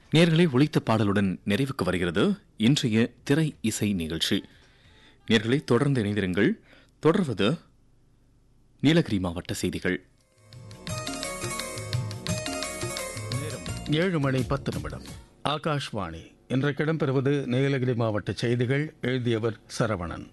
நேர்களை ஒழித்த பாடலுடன் நிறைவுக்கு வருகிறது இன்றைய திரை இசை நிகழ்ச்சி நேர்களை தொடர்ந்து இணைந்திருங்கள் தொடர்வது நீலகிரி மாவட்ட செய்திகள் ஏழு மணி பத்து நிமிடம் ஆகாஷ்வாணி இன்றைக்கு இடம்பெறுவது நீலகிரி மாவட்ட செய்திகள் எழுதியவர் சரவணன்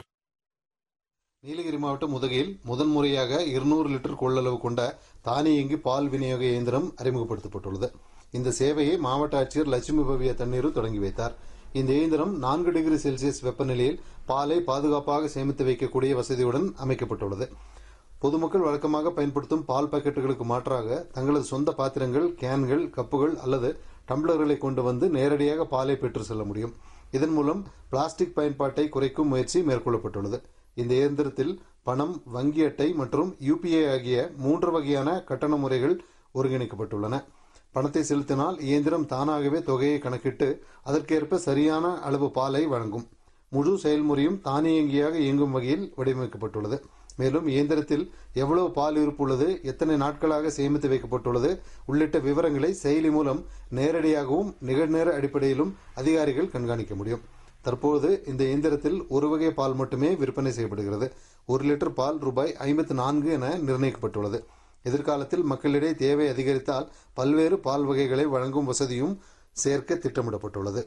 நீலகிரி மாவட்டம் உதகையில் முதன்முறையாக இருநூறு லிட்டர் கொள்ளளவு கொண்ட தானியங்கி பால் விநியோக இயந்திரம் அறிமுகப்படுத்தப்பட்டுள்ளது இந்த சேவையை மாவட்ட ஆட்சியர் லட்சுமி பவியா தண்ணீர் தொடங்கி வைத்தார் இந்த இயந்திரம் நான்கு டிகிரி செல்சியஸ் வெப்பநிலையில் பாலை பாதுகாப்பாக சேமித்து வைக்கக்கூடிய வசதியுடன் அமைக்கப்பட்டுள்ளது பொதுமக்கள் வழக்கமாக பயன்படுத்தும் பால் பாக்கெட்டுகளுக்கு மாற்றாக தங்களது சொந்த பாத்திரங்கள் கேன்கள் கப்புகள் அல்லது டம்ளர்களை கொண்டு வந்து நேரடியாக பாலை பெற்று செல்ல முடியும் இதன் மூலம் பிளாஸ்டிக் பயன்பாட்டை குறைக்கும் முயற்சி மேற்கொள்ளப்பட்டுள்ளது இந்த இயந்திரத்தில் பணம் வங்கி அட்டை மற்றும் யூபிஐ ஆகிய மூன்று வகையான கட்டண முறைகள் ஒருங்கிணைக்கப்பட்டுள்ளன பணத்தை செலுத்தினால் இயந்திரம் தானாகவே தொகையை கணக்கிட்டு அதற்கேற்ப சரியான அளவு பாலை வழங்கும் முழு செயல்முறையும் தானியங்கியாக இயங்கும் வகையில் வடிவமைக்கப்பட்டுள்ளது மேலும் இயந்திரத்தில் எவ்வளவு பால் இருப்பு உள்ளது எத்தனை நாட்களாக சேமித்து வைக்கப்பட்டுள்ளது உள்ளிட்ட விவரங்களை செயலி மூலம் நேரடியாகவும் நிகழ்நேர அடிப்படையிலும் அதிகாரிகள் கண்காணிக்க முடியும் தற்போது இந்த இயந்திரத்தில் ஒரு வகை பால் மட்டுமே விற்பனை செய்யப்படுகிறது ஒரு லிட்டர் பால் ரூபாய் ஐம்பத்தி நான்கு என நிர்ணயிக்கப்பட்டுள்ளது எதிர்காலத்தில் மக்களிடையே தேவை அதிகரித்தால் பல்வேறு பால் வகைகளை வழங்கும் வசதியும் சேர்க்க திட்டமிடப்பட்டுள்ளது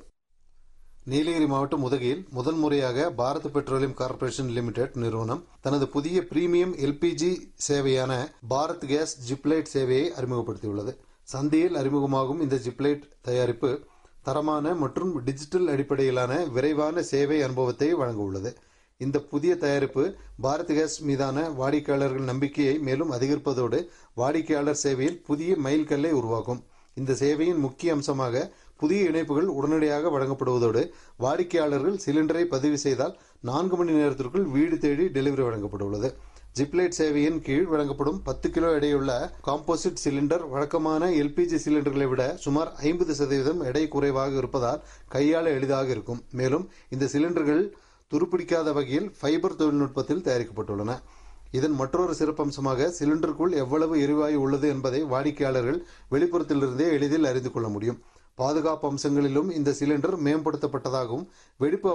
நீலகிரி மாவட்டம் உதகையில் முதல் முறையாக பாரத் பெட்ரோலியம் கார்ப்பரேஷன் லிமிடெட் நிறுவனம் தனது புதிய பிரீமியம் எல்பிஜி சேவையான பாரத் கேஸ் ஜிப்லைட் சேவையை அறிமுகப்படுத்தியுள்ளது சந்தையில் அறிமுகமாகும் இந்த ஜிப்லைட் தயாரிப்பு தரமான மற்றும் டிஜிட்டல் அடிப்படையிலான விரைவான சேவை அனுபவத்தை வழங்க உள்ளது இந்த புதிய தயாரிப்பு பாரத் கேஸ் மீதான வாடிக்கையாளர்கள் நம்பிக்கையை மேலும் அதிகரிப்பதோடு வாடிக்கையாளர் சேவையில் புதிய மைல்கல்லை உருவாக்கும் இந்த சேவையின் முக்கிய அம்சமாக புதிய இணைப்புகள் உடனடியாக வழங்கப்படுவதோடு வாடிக்கையாளர்கள் சிலிண்டரை பதிவு செய்தால் நான்கு மணி நேரத்திற்குள் வீடு தேடி டெலிவரி வழங்கப்பட்டுள்ளது ஜிப்லைட் சேவையின் கீழ் வழங்கப்படும் பத்து கிலோ எடையுள்ள காம்போசிட் சிலிண்டர் வழக்கமான எல்பிஜி சிலிண்டர்களை விட சுமார் ஐம்பது சதவீதம் எடை குறைவாக இருப்பதால் கையாள எளிதாக இருக்கும் மேலும் இந்த சிலிண்டர்கள் துருப்பிடிக்காத வகையில் ஃபைபர் தொழில்நுட்பத்தில் தயாரிக்கப்பட்டுள்ளன இதன் மற்றொரு சிறப்பம்சமாக சிலிண்டருக்குள் எவ்வளவு எரிவாயு உள்ளது என்பதை வாடிக்கையாளர்கள் வெளிப்புறத்திலிருந்தே எளிதில் அறிந்து கொள்ள முடியும் பாதுகாப்பு அம்சங்களிலும் இந்த சிலிண்டர் மேம்படுத்தப்பட்டதாகவும் வெடிப்பு